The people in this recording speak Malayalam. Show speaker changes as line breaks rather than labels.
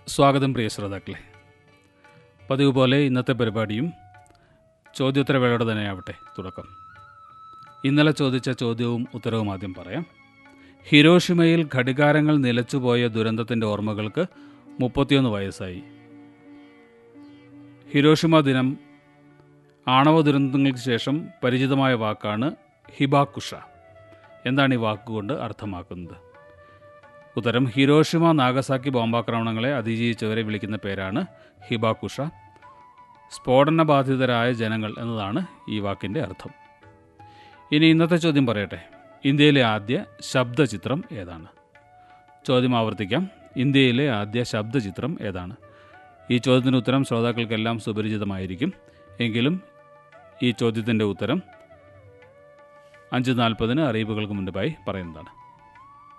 സ്വാഗതം പ്രിയ ശ്രോതാക്കളെ പതിവ് പോലെ ഇന്നത്തെ പരിപാടിയും ചോദ്യോത്തരവേളയുടെ തന്നെയാവട്ടെ തുടക്കം ഇന്നലെ ചോദിച്ച ചോദ്യവും ഉത്തരവും ആദ്യം പറയാം ഹിരോഷിമയിൽ ഘടികാരങ്ങൾ നിലച്ചുപോയ ദുരന്തത്തിൻ്റെ ഓർമ്മകൾക്ക് മുപ്പത്തിയൊന്ന് വയസ്സായി ഹിരോഷിമ ദിനം ആണവ ദുരന്തങ്ങൾക്ക് ശേഷം പരിചിതമായ വാക്കാണ് ഹിബാക്കുഷ എന്താണ് ഈ വാക്കുകൊണ്ട് അർത്ഥമാക്കുന്നത് ഉത്തരം ഹിരോഷിമ നാഗസാക്കി ബോംബാക്രമണങ്ങളെ അതിജീവിച്ചവരെ വിളിക്കുന്ന പേരാണ് ഹിബാക്കുഷ സ്ഫോടന ബാധിതരായ ജനങ്ങൾ എന്നതാണ് ഈ വാക്കിൻ്റെ അർത്ഥം ഇനി ഇന്നത്തെ ചോദ്യം പറയട്ടെ ഇന്ത്യയിലെ ആദ്യ ശബ്ദചിത്രം ഏതാണ് ചോദ്യം ആവർത്തിക്കാം ഇന്ത്യയിലെ ആദ്യ ശബ്ദചിത്രം ഏതാണ് ഈ ചോദ്യത്തിന് ഉത്തരം ശ്രോതാക്കൾക്കെല്ലാം സുപരിചിതമായിരിക്കും എങ്കിലും ഈ ചോദ്യത്തിൻ്റെ ഉത്തരം അഞ്ച് നാൽപ്പതിന് അറിയിപ്പുകൾക്ക് മുൻപായി പറയുന്നതാണ്